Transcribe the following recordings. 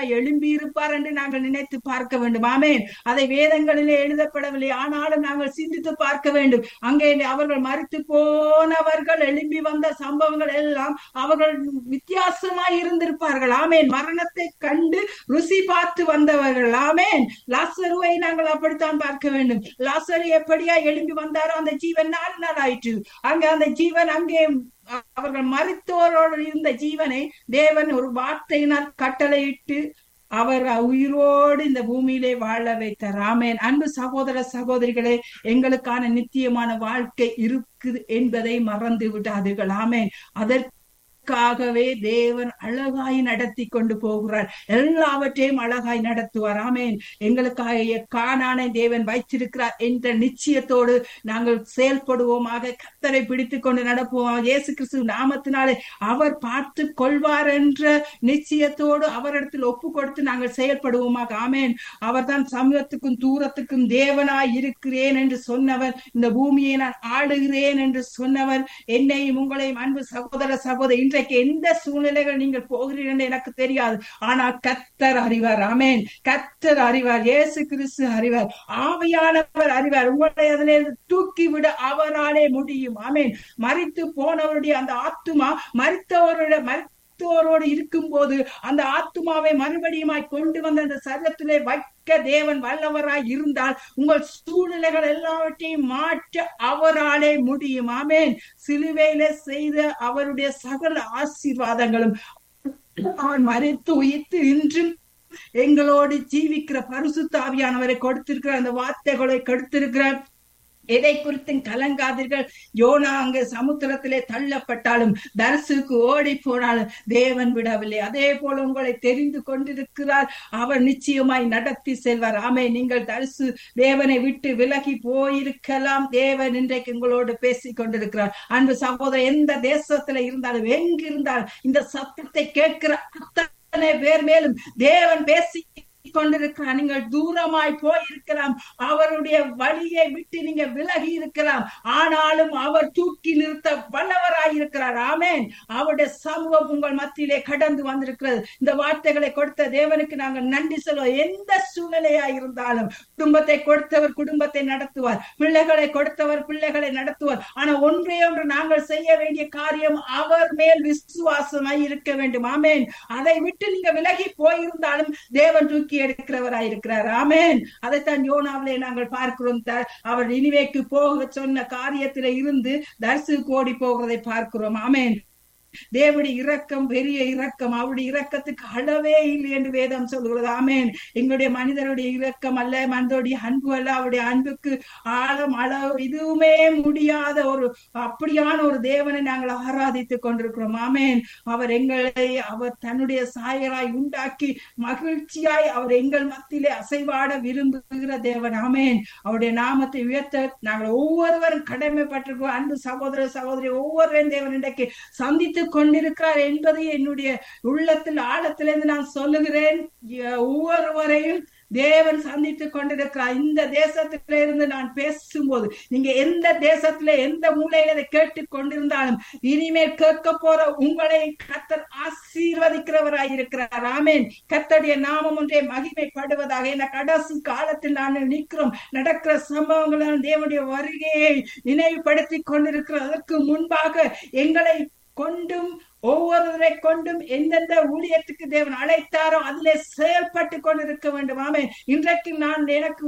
எழும்பி இருப்பார் என்று நாங்கள் நினைத்து பார்க்க வேண்டும் ஆமேன் அதை வேதங்களிலே எழுதப்படவில்லை ஆனாலும் நாங்கள் சிந்தித்து பார்க்க வேண்டும் அங்கே அவர்கள் மறித்து போனவர்கள் எழும்பி வந்த சம்பவங்கள் எல்லாம் அவர்கள் வித்தியாசமாய் இருந்திருப்பார்கள் ஆமேன் மரணத்தை கண்டு ருசி பார்த்து வந்தவர்கள் ஆமேன் லாசருவை நாங்கள் அப்படித்தான் பார்க்க வேண்டும் லாசரு எப்படியா எழும்பி வந்தாரோ அந்த ஜீவன் நாலு நாள் ஆயிற்று அங்க அந்த ஜீவன் அங்கே அவர்கள் மறித்தோரோடு இருந்த ஜீவனை தேவன் ஒரு வார்த்தையினால் கட்டளையிட்டு அவர் உயிரோடு இந்த பூமியிலே வாழ வைத்தார் ஆமேன் அன்பு சகோதர சகோதரிகளே எங்களுக்கான நித்தியமான வாழ்க்கை இருக்குது என்பதை மறந்து விடாதீர்கள் ஆமேன் அதற்கு அதற்காகவே தேவன் அழகாய் நடத்தி கொண்டு போகிறார் எல்லாவற்றையும் அழகாய் நடத்துவார் ஆமேன் எங்களுக்காக காணானை தேவன் வைத்திருக்கிறார் என்ற நிச்சயத்தோடு நாங்கள் செயல்படுவோமாக கத்தரை பிடித்து கொண்டு நடப்போம் இயேசு கிறிஸ்து நாமத்தினாலே அவர் பார்த்து கொள்வார் என்ற நிச்சயத்தோடு அவரிடத்தில் ஒப்பு கொடுத்து நாங்கள் செயல்படுவோமாக ஆமேன் அவர் தான் சமூகத்துக்கும் தூரத்துக்கும் தேவனாய் இருக்கிறேன் என்று சொன்னவர் இந்த பூமியை நான் ஆளுகிறேன் என்று சொன்னவர் என்னையும் உங்களையும் அன்பு சகோதர சகோதரி இன்றைக்கு எந்த சூழ்நிலைகள் நீங்கள் போகிறீர்கள் எனக்கு தெரியாது ஆனால் கத்தர் அறிவார் ஆமேன் கத்தர் அறிவார் இயேசு கிறிஸ்து அறிவார் ஆவியானவர் அறிவார் உங்களை அதிலே தூக்கி விட அவராலே முடியும் ஆமேன் மறித்து போனவருடைய அந்த ஆத்துமா மறித்தவருடைய மறி மருத்துவரோடு இருக்கும் போது அந்த ஆத்மாவை மறுபடியுமாய் கொண்டு வந்து அந்த சரீரத்திலே வைக்க தேவன் வல்லவராய் இருந்தால் உங்கள் சூழ்நிலைகள் எல்லாவற்றையும் மாற்ற அவராலே முடியும் ஆமேன் சிலுவையில செய்த அவருடைய சகல ஆசீர்வாதங்களும் அவன் மறைத்து உயிர்த்து இன்றும் எங்களோடு ஜீவிக்கிற பரிசுத்தாவியானவரை கொடுத்திருக்கிற அந்த வார்த்தைகளை கொடுத்திருக்கிற எதை குறித்தும் கலங்காதீர்கள் யோனா அங்கு சமுத்திரத்திலே தள்ளப்பட்டாலும் தரிசுக்கு ஓடி போனாலும் தேவன் விடவில்லை அதே போல உங்களை தெரிந்து கொண்டிருக்கிறார் அவர் நிச்சயமாய் நடத்தி செல்வார் ஆமே நீங்கள் தரிசு தேவனை விட்டு விலகி போயிருக்கலாம் தேவன் இன்றைக்கு உங்களோடு பேசிக் கொண்டிருக்கிறார் அன்பு சகோதரர் எந்த தேசத்துல இருந்தாலும் எங்கு இருந்தாலும் இந்த சத்தத்தை கேட்கிற அத்தனை பேர் மேலும் தேவன் பேசி கொண்டிருக்கிறார் நீங்கள் தூரமாய் போயிருக்கலாம் அவருடைய வழியை விட்டு நீங்க விலகி இருக்கலாம் ஆனாலும் அவர் தூக்கி நிறுத்த வல்லவராய் இருக்கிறார் ஆமேன் அவருடைய சமூகம் உங்கள் மத்தியிலே கடந்து வந்திருக்கிறது இந்த வார்த்தைகளை கொடுத்த தேவனுக்கு நாங்கள் நன்றி சொல்லுவோம் எந்த சூழ்நிலையா இருந்தாலும் குடும்பத்தை கொடுத்தவர் குடும்பத்தை நடத்துவார் பிள்ளைகளை கொடுத்தவர் பிள்ளைகளை நடத்துவார் ஆனா ஒன்றே ஒன்று நாங்கள் செய்ய வேண்டிய காரியம் அவர் மேல் விசுவாசமாய் இருக்க வேண்டும் ஆமேன் அதை விட்டு நீங்க விலகி போயிருந்தாலும் தேவன் தூக்கி எடுக்கிறவராய் இருக்கிறார் ஆமேன் அதைத்தான் யோனாவிலே நாங்கள் பார்க்கிறோம் அவர் இனிவேக்கு போக சொன்ன காரியத்தில இருந்து தரிசு கோடி போகிறதை பார்க்கிறோம் ஆமேன் தேவனுடைய இரக்கம் பெரிய இரக்கம் அவருடைய இரக்கத்துக்கு அளவே இல்லை என்று வேதம் சொல்கிறது ஆமேன் எங்களுடைய மனிதருடைய இரக்கம் அல்ல மனிதனுடைய அன்பு அல்ல அவருடைய அன்புக்கு ஆழம் அளவு இதுவுமே முடியாத ஒரு அப்படியான ஒரு தேவனை நாங்கள் ஆராதித்துக் கொண்டிருக்கிறோம் ஆமேன் அவர் எங்களை அவர் தன்னுடைய சாயராய் உண்டாக்கி மகிழ்ச்சியாய் அவர் எங்கள் மத்தியிலே அசைவாட விரும்புகிற தேவன் ஆமேன் அவருடைய நாமத்தை உயர்த்த நாங்கள் ஒவ்வொருவரும் கடமைப்பட்டிருக்கிறோம் அன்பு சகோதர சகோதரி ஒவ்வொருவரும் தேவன் இன்றைக்கு சந்தித்து கொண்டிருக்கிறார் என்பதை என்னுடைய உள்ளத்தில் ஆழத்திலிருந்து நான் சொல்லுகிறேன் ஒவ்வொருவரையும் தேவன் சந்தித்துக் கொண்டிருக்கிறார் இந்த தேசத்தில இருந்து நான் பேசும்போது நீங்க எந்த தேசத்துல எந்த மூலையில இதை கேட்டுக் கொண்டிருந்தாலும் இனிமேல் கேட்க போற உங்களை கத்தர் ஆசீர்வதிக்கிறவராய் இருக்கிறார் ஆமேன் கத்தருடைய நாமம் ஒன்றே மகிமைப்படுவதாக என கடைசி காலத்தில் நான் நிற்கிறோம் நடக்கிற சம்பவங்கள் தேவனுடைய வருகையை நினைவுபடுத்தி கொண்டிருக்கிறதற்கு முன்பாக எங்களை கொண்டும் ஒவ்வொருவரை கொண்டும் எந்தெந்த ஊழியத்துக்கு தேவன் அழைத்தாரோ அதிலே செயல்பட்டு கொண்டிருக்க வேண்டும் ஆமே இன்றைக்கு நான் எனக்கு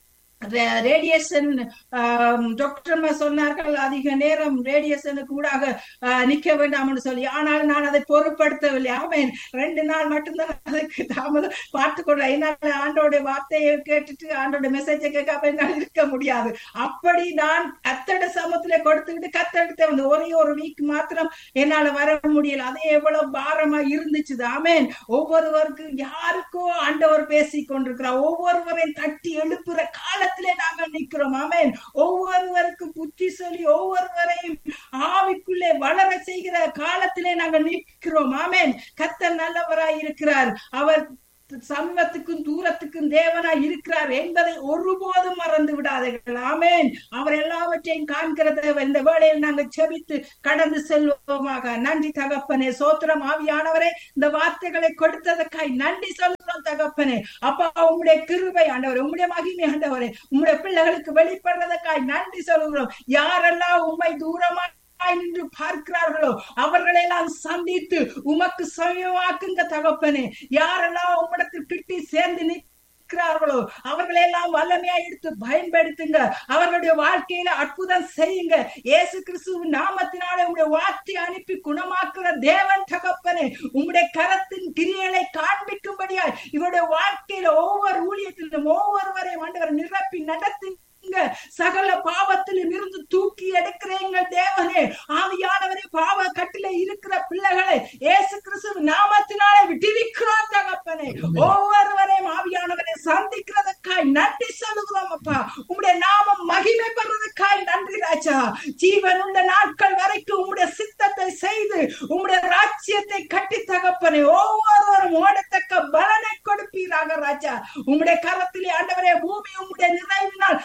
ரேடியேஷன் டாக்டர் சொன்னார்கள் அதிக நேரம் ரேடியேஷனுக்கு ஊடாக நிக்க வேண்டாம்னு சொல்லி ஆனால் நான் அதை பொருட்படுத்தவில்லை ஆமேன் ரெண்டு நாள் மட்டும்தான் அதுக்கு தாமதம் பார்த்து கொள்ள என்னால் ஆண்டோடைய வார்த்தையை கேட்டுட்டு ஆண்டோட மெசேஜை கேட்காம என்னால் இருக்க முடியாது அப்படி நான் கத்தட சமத்துல கொடுத்துக்கிட்டு கத்தெடுத்த வந்து ஒரே ஒரு வீக் மாத்திரம் என்னால வர முடியல அதே எவ்வளவு பாரமா இருந்துச்சு ஆமேன் ஒவ்வொருவருக்கும் யாருக்கோ ஆண்டவர் பேசி கொண்டிருக்கிறார் ஒவ்வொருவரையும் தட்டி எழுப்புற கால காலத்திலே நாங்கள் நிற்கிறோம் ஆமேன் ஒவ்வொருவருக்கும் புத்தி சொல்லி ஒவ்வொருவரையும் ஆவிக்குள்ளே வளர செய்கிற காலத்திலே நாங்கள் நிற்கிறோம் ஆமேன் கத்தர் நல்லவராய் இருக்கிறார் அவர் சமீபத்துக்கும் தூரத்துக்கும் தேவனாய் இருக்கிறார் என்பதை ஒருபோதும் மறந்து விடாதீர்கள் ஆமேன் அவர் எல்லாவற்றையும் காண்கிற தேவன் இந்த வேளையில் நாங்கள் செபித்து கடந்து செல்வோமாக நன்றி தகப்பனே சோத்திரம் ஆவியானவரே இந்த வார்த்தைகளை கொடுத்ததற்காய் நன்றி சொல்லுகிறோம் தகப்பனே அப்பா உம்முடைய கிருபை ஆண்டவர் உம்முடைய மகிமை ஆண்டவரே உம்முடைய பிள்ளைகளுக்கு வெளிப்படுறதற்காய் நன்றி சொல்லுகிறோம் யாரெல்லாம் உண்மை தூரமா நின்று பார்க்கிறார்களோ அவர்களெல்லாம் சந்தித்து உமக்கு சமயமாக்குங்க தகப்பனே யாரெல்லாம் உம்மிடத்தில் கிட்டி சேர்ந்து நிற்கிறார்களோ அவர்களை எல்லாம் வல்லமையா எடுத்து பயன்படுத்துங்க அவர்களுடைய வாழ்க்கையில அற்புதம் செய்யுங்க இயேசு கிறிஸ்துவின் நாமத்தினாலே உங்களுடைய வார்த்தை அனுப்பி குணமாக்குற தேவன் தகப்பனே உங்களுடைய கரத்தின் கிரியைகளை காண்பிக்கும்படியாய் இவருடைய வாழ்க்கையில ஒவ்வொரு ஊழியத்திலும் ஒவ்வொருவரையும் ஆண்டவர் நிரப்பி நடத்தி சகல பாவத்திலும் இருந்து தூக்கி எடுக்கிறீங்க தேவனே ஆவியானவரே பாவ கட்டில இருக்கிற பிள்ளைகளை இயேசு கிறிஸ்து நாமத்தினாலே விடுவிக்கிறோம் தகப்பனே ஒவ்வொருவரையும் ஆவியானவரை சந்திக்கிறதுக்காய் நன்றி சொல்லுகிறோம் அப்பா உங்களுடைய நாமம் மகிமை பெறுவதற்காய் நன்றி ராஜா ஜீவன் உள்ள நாட்கள் வரைக்கும் உங்களுடைய சித்தத்தை செய்து உங்களுடைய ராஜ்யத்தை கட்டி தகப்பனே ஒவ்வொருவரும் ஓடத்தக்க பலனை கொடுப்பீராக ராஜா உங்களுடைய கரத்திலே ஆண்டவரே பூமி உங்களுடைய நிறைவினால்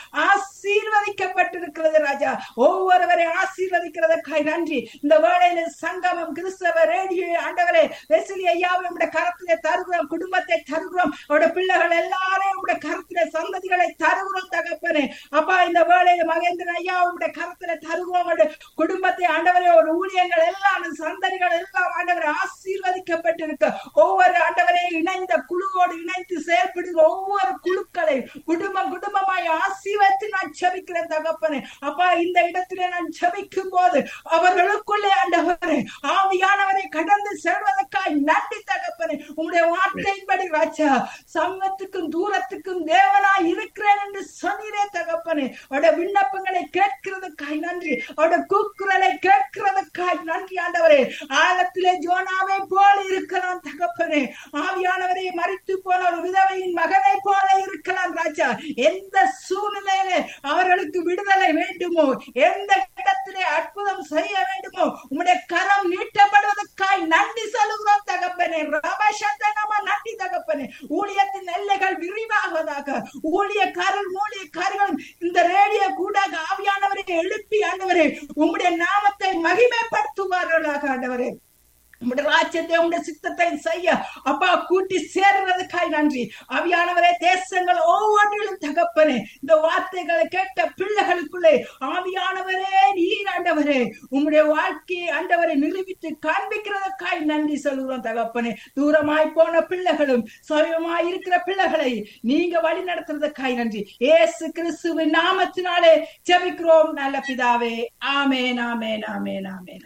ஆசீர்வதிக்கப்பட்டிருக்கிறது ராஜா ஒவ்வொருவரை ஆசீர்வதிக்கிறதற்காய் நன்றி இந்த வேளையில சங்கமம் கிறிஸ்தவ ரேடியோ ஆண்டவரே வெசிலி ஐயாவை உடைய கரத்திலே தருகிறோம் குடும்பத்தை தருகிறோம் அவருடைய பிள்ளைகள் எல்லாரையும் உடைய கரத்திலே சந்ததிகளை தருகிறோம் தகப்பனே அப்பா இந்த வேளையில மகேந்திரன் ஐயா உடைய கரத்திலே தருகிறோம் அவருடைய குடும்பத்தை ஆண்டவரே ஒரு ஊழியங்கள் எல்லாம் சந்ததிகள் எல்லாம் ஆண்டவரை ஆசீர்வதிக்கப்பட்டிருக்க ஒவ்வொரு ஆண்டவரை இணைந்த குழுவோடு இணைந்து செயல்படுகிற ஒவ்வொரு குழுக்களை குடும்பம் குடும்பமாய் ஆசீர்வதித்து நான் செபிக்கிறேன் தகப்பனே அப்பா இந்த இடத்திலே நான் செபிக்கும் போது அவர்களுக்குள்ளே ஆண்டவரே ஆவியானவரை கடந்து செல்வதற்காய் நன்றி தகப்பனே உங்களுடைய வார்த்தையின்படி ராஜா சமத்துக்கும் தூரத்துக்கும் தேவனாய் இருக்கிறேன் என்று சொன்னீரே தகப்பனே அவருடைய விண்ணப்பங்களை கேட்கிறதுக்காய் நன்றி அவருடைய கூக்குரலை கேட்கிறதுக்காய் நன்றி ஆண்டவரே ஆழத்திலே ஜோனாவை போல இருக்கலாம் தகப்பனே ஆவியானவரை மறித்து போன ஒரு விதவையின் மகனை போல இருக்கலாம் ராஜா எந்த சூழ்நிலையிலே அவர்களுக்கு விடுதலை வேண்டுமோ எந்த இடத்திலே அற்புதம் செய்ய வேண்டுமோ உங்களுடைய கரம் நீட்டப்படுவதற்காய் நன்றி சொல்லுகிறோம் தகப்பனே ரமசந்தனமா நன்றி தகப்பனே ஊழியத்தின் எல்லைகள் விரிவாகுவதாக ஊழியக்காரர் ஊழியக்காரர்கள் இந்த ரேடியோ கூட ஆவியானவரை எழுப்பி ஆண்டவரே உங்களுடைய நாமத்தை மகிமைப்படுத்துவார்களாக ஆண்டவரே உங்களுடைய ராஜ்யத்தை உங்களுடைய சித்தத்தை செய்ய அப்பா கூட்டி சேர்றதுக்காய் நன்றி அவியானவரே தேசங்கள் ஒவ்வொன்றிலும் தகப்பனே இந்த வார்த்தைகளை கேட்ட பிள்ளைகளுக்குள்ளே ஆவியானவரே நீர் ஆண்டவரே உங்களுடைய வாழ்க்கையை ஆண்டவரை நிரூபித்து காண்பிக்கிறதுக்காய் நன்றி சொல்கிறோம் தகப்பனே தூரமாய் போன பிள்ளைகளும் சமயமாய் இருக்கிற பிள்ளைகளை நீங்க வழி நடத்துறதுக்காய் நன்றி ஏசு கிறிஸ்துவின் நாமத்தினாலே ஜெபிக்கிறோம் நல்ல பிதாவே ஆமேன் ஆமேன் ஆமேன் ஆமேன்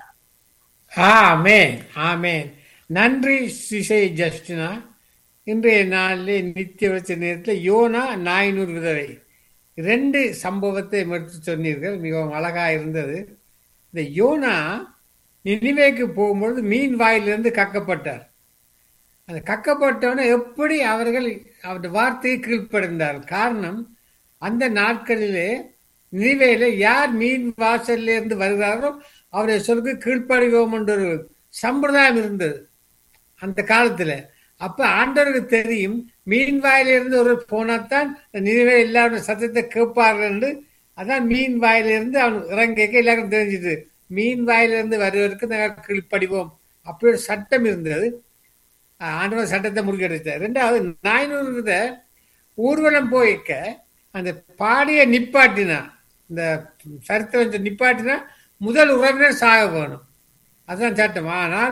ஆமேன் ஆமேன் நன்றி சிசை ஜஸ்டினா இன்றைய நாளில் நித்திய வச்ச நேரத்தில் யோனா நாயனூர் விதவை ரெண்டு சம்பவத்தை எடுத்து சொன்னீர்கள் மிகவும் அழகா இருந்தது இந்த யோனா நினைவேக்கு போகும்பொழுது மீன் வாயிலிருந்து கக்கப்பட்டார் அந்த கக்கப்பட்டவன எப்படி அவர்கள் அவருடைய வார்த்தையை கீழ்ப்படுந்தார் காரணம் அந்த நாட்களிலே நினைவேல யார் மீன் வாசல்ல இருந்து வருகிறாரோ அவருடைய சொல்லுக்கு கீழ்ப்படிவோம் என்ற ஒரு சம்பிரதாயம் இருந்தது அந்த காலத்துல அப்ப ஆண்டவருக்கு தெரியும் மீன் வாயிலிருந்து ஒரு போனாத்தான் நினைவே எல்லாரும் சத்தத்தை கேட்பார்கள் என்று அதான் மீன் வாயிலிருந்து அவன் இறங்கிக்க எல்லாருக்கும் தெரிஞ்சுது மீன் வாயிலிருந்து வருவதற்கு நாங்கள் கீழ்ப்படிவோம் அப்படி ஒரு சட்டம் இருந்தது ஆண்டவர் சட்டத்தை முறியடித்தார் ரெண்டாவது நாயனூர் ஊர்வலம் போய்க்க அந்த பாடிய நிப்பாட்டினா இந்த சரித்திரம் நிப்பாட்டினா முதல் உறவினர் சாக வேணும் அதுதான் சட்டம் ஆனால்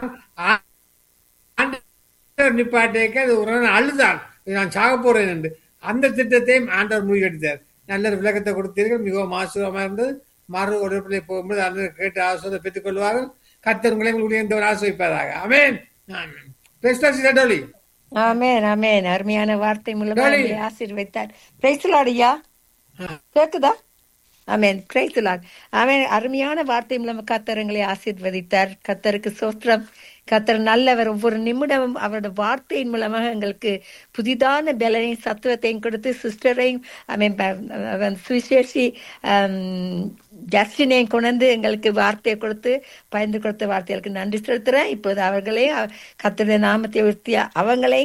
ஆண்டவர் நிப்பாட்டேக்க அது உறவினர் அழுதான் நான் சாக போறேன் என்று அந்த திட்டத்தையும் ஆண்டவர் முறியடித்தார் நல்ல ஒரு விளக்கத்தை கொடுத்தீர்கள் மிகவும் ஆசுரமா இருந்தது மறு உடற்பிள்ளை போகும்போது அந்த கேட்டு ஆசுவதை பெற்றுக் கொள்வார்கள் கத்தர் உங்களை உங்களுடைய ஆசிரிப்பதாக அமேன் பேசுவாசி ஆமேன் ஆமேன் அருமையான வார்த்தை மூலமா ஆசீர்வைத்தார் பிரைஸ்லாடியா கேக்குதா ஆமேன் பிரைஸ்லாட் ஆமேன் அருமையான வார்த்தை மூலம் கத்தரங்களை ஆசீர்வதித்தார் கத்தருக்கு சோத்திரம் கத்தர் நல்லவர் ஒவ்வொரு நிமிடமும் அவரோட வார்த்தையின் மூலமாக எங்களுக்கு புதிதான பலனையும் சத்துவத்தையும் கொடுத்து சிஸ்டரையும் அவன் சுவிசேஷி ஜஸ்டினையும் கொண்டு எங்களுக்கு வார்த்தையை கொடுத்து பயந்து கொடுத்த வார்த்தைகளுக்கு நன்றி செலுத்துறேன் இப்போது அவர்களையும் கத்தருடைய நாமத்தை உயர்த்திய அவங்களையும்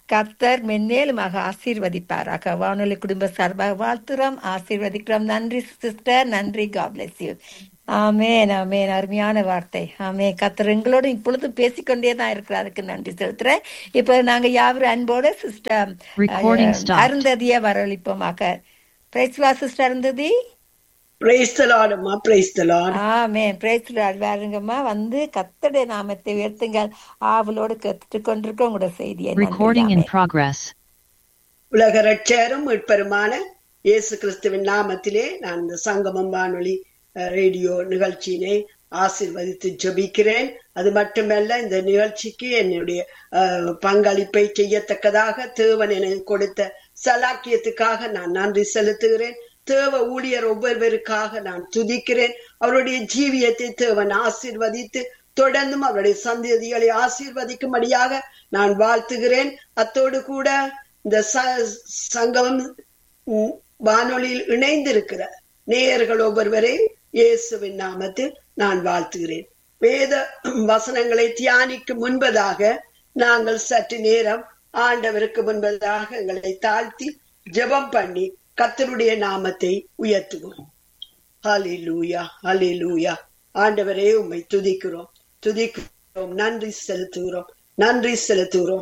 கத்தர் மென்மேலுமாக ஆசீர்வதிப்பாராக வானொலி குடும்ப சார்பாக வாழ்த்துறோம் ஆசீர்வதிக்கிறோம் நன்றி சிஸ்டர் நன்றி காப்லெஸ் யூ ஆமேன் ஆமேன் அருமையான வார்த்தை ஆமே கத்தர் எங்களோட இப்பொழுது பேசிக்கொண்டே தான் இருக்கிறார் அதுக்கு நன்றி செலுத்துறேன் இப்ப நாங்க யாவரும் அன்போட சிஸ்டர் Recording stopped. அருந்ததிய வரவழைப்போமாக பிரைஸ்லா சிஸ்டர் அருந்ததி பிரைஸ் தலாடம்மா பிரைஸ் தலாட் ஆமேன் பிரைஸ்லாட் வேறுங்கம்மா வந்து கத்தடைய நாமத்தை உயர்த்துங்கள் ஆவலோடு கத்துட்டு கொண்டிருக்கோம் உங்களோட செய்தியை நன்றி. Recording in amen. progress. உலக ரட்சகரும் மீட்பெருமான இயேசு கிறிஸ்துவின் நாமத்திலே நான் இந்த சங்கமம் வானொலி அஹ், ரேடியோ நிகழ்ச்சியினை ஆசீர்வதித்து ஜெபிக்கிறேன் அது மட்டுமல்ல இந்த நிகழ்ச்சிக்கு என்னுடைய அஹ், பங்களிப்பை செய்யத்தக்கதாக தேவன் எனக்கு கொடுத்த சலாக்கியத்துக்காக நான் நன்றி செலுத்துகிறேன் தேவ ஊழியர் ஒவ்வொருவருக்காக நான் துதிக்கிறேன் அவருடைய ஜீவியத்தை தேவன் ஆசீர்வதித்து தொடர்ந்தும் அவருடைய சந்ததிகளை ஆசீர்வதிக்கும்படியாக நான் வாழ்த்துகிறேன் அத்தோடு கூட இந்த ச- சங்கமம் உம், வானொலியில் இணைந்திருக்கிற நேயர்கள் ஒவ்வொருவரை இயேசுவின் நாமத்தில் நான் வாழ்த்துகிறேன் வேத வசனங்களை தியானிக்கும் முன்பதாக நாங்கள் சற்று நேரம் ஆண்டவருக்கு முன்பதாக எங்களை தாழ்த்தி ஜெபம் பண்ணி கர்த்தருடைய நாமத்தை உயர்த்துவோம் ஹalleluya ஹalleluya ஆண்டவரே உம்மை துதிக்கிறோம் துதிக்கிறோம் நன்றி செலுத்துகிறோம் நன்றி செலுத்துகிறோம்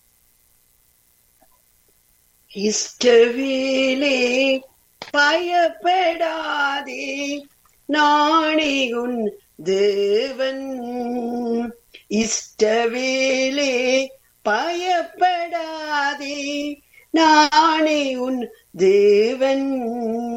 இஷ்டவேலே பயப்படாதே நானே உன் தேவன் இஷ்டவேலே பயப்படாதே நானே உன் தேவன்